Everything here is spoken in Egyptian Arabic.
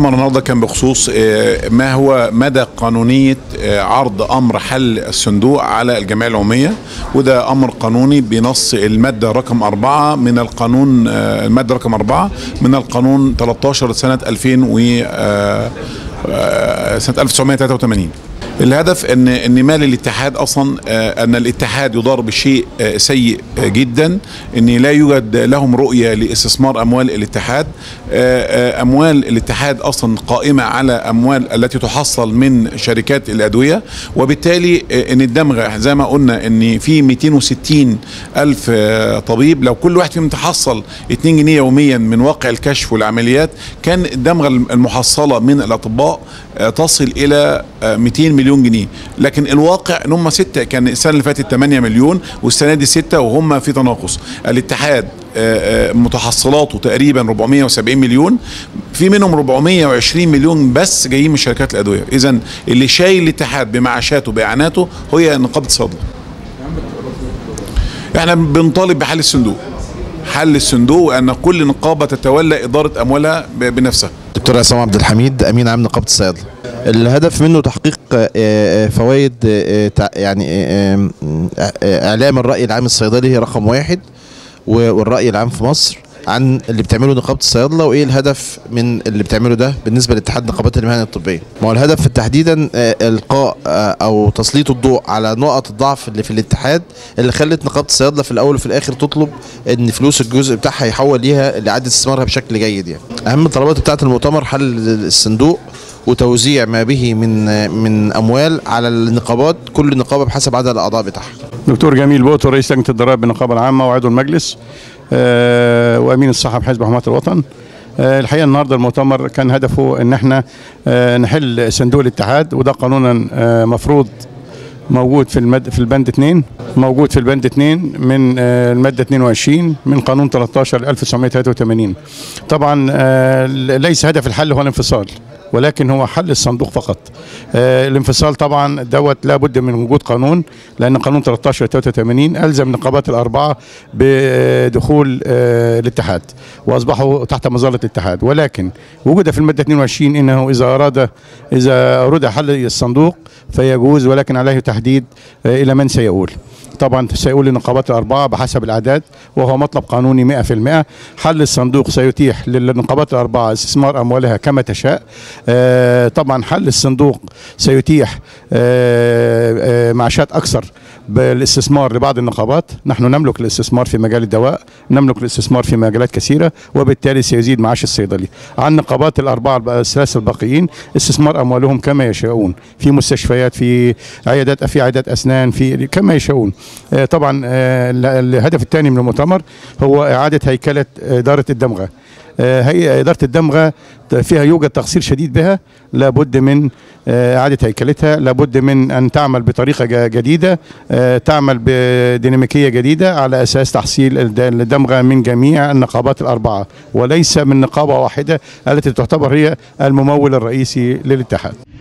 المؤتمر النهارده كان بخصوص آه، ما هو مدى قانونيه آه، عرض امر حل الصندوق على الجمعيه العموميه وده امر قانوني بنص الماده رقم أربعة من القانون آه، الماده رقم أربعة من القانون 13 سنه 2000 و آه، آه، سنه 1983 الهدف ان ان مال الاتحاد اصلا آه، ان الاتحاد يضار بشيء آه، سيء آه، جدا ان لا يوجد لهم رؤيه لاستثمار اموال الاتحاد آه، آه، اموال الاتحاد اصلا قائمه على اموال التي تحصل من شركات الادويه وبالتالي آه، ان الدمغه زي ما قلنا ان في 260 الف آه، طبيب لو كل واحد فيهم تحصل 2 جنيه يوميا من واقع الكشف والعمليات كان الدمغه المحصله من الاطباء آه، تصل الى آه، 200 مليون جنيه لكن الواقع ان هم سته كان السنه اللي فاتت 8 مليون والسنه دي سته وهم في تناقص الاتحاد آه، آه، متحصلاته تقريبا 470 مليون في منهم 420 مليون بس جايين من شركات الادويه اذا اللي شايل الاتحاد بمعاشاته باعاناته هي نقابه الصيدله احنا بنطالب بحل الصندوق حل الصندوق وان كل نقابه تتولى اداره اموالها ب- بنفسها دكتور عصام عبد الحميد امين عام نقابه الصيادله الهدف منه تحقيق آه، آه، فوائد آه، تع- يعني آه، آه، آه، اعلام الراي العام الصيدلي هي رقم واحد و- والراي العام في مصر عن اللي بتعمله نقابه الصيادله وايه الهدف من اللي بتعمله ده بالنسبه لاتحاد نقابات المهن الطبيه. ما هو الهدف تحديدا آه، القاء آه، او تسليط الضوء على نقط الضعف اللي في الاتحاد اللي خلت نقابه الصيادله في الاول وفي الاخر تطلب ان فلوس الجزء بتاعها يحول ليها لاعاده استثمارها بشكل جيد يعني. اهم الطلبات بتاعه المؤتمر حل الصندوق وتوزيع ما به من من اموال على النقابات كل نقابه بحسب عدد الاعضاء بتاعها. دكتور جميل بوتو رئيس لجنه الضرائب بالنقابه العامه وعضو المجلس آه، وامين الصحه بحزب حمايه الوطن آه، الحقيقه النهارده المؤتمر كان هدفه ان احنا آه، نحل صندوق الاتحاد وده قانونا آه، مفروض موجود في المد في البند 2 موجود في البند 2 من آه، الماده 22 من قانون 13 1983 طبعا آه، ليس هدف الحل هو الانفصال ولكن هو حل الصندوق فقط آه، الانفصال طبعا دوت لابد من وجود قانون لان قانون 13 83 الزم النقابات الاربعه بدخول آه، الاتحاد واصبحوا تحت مظله الاتحاد ولكن وجد في الماده 22 انه اذا اراد اذا اراد حل الصندوق فيجوز ولكن عليه تحديد آه، الى من سيؤول طبعا سيقول النقابات الأربعة بحسب الأعداد وهو مطلب قانوني 100% حل الصندوق سيتيح للنقابات الأربعة استثمار أموالها كما تشاء آه، طبعا حل الصندوق سيتيح آه، آه، معاشات أكثر بالاستثمار لبعض النقابات نحن نملك الاستثمار في مجال الدواء نملك الاستثمار في مجالات كثيرة وبالتالي سيزيد معاش الصيدلي عن النقابات الأربعة الب- الثلاثة الباقيين استثمار أموالهم كما يشاءون في مستشفيات في عيادات في عيادات أسنان في كما يشاءون آه، طبعا آه، ال- الهدف الثاني من المؤتمر هو إعادة هيكلة إدارة الدمغة آه، هي إدارة الدمغة فيها يوجد تقصير شديد بها لابد من آه، إعادة هيكلتها لابد من أن تعمل بطريقة ج- جديدة آه، تعمل بديناميكية جديدة على أساس تحصيل الد- الدمغة من جميع النقابات الأربعة وليس من نقابة واحدة التي تعتبر هي الممول الرئيسي للاتحاد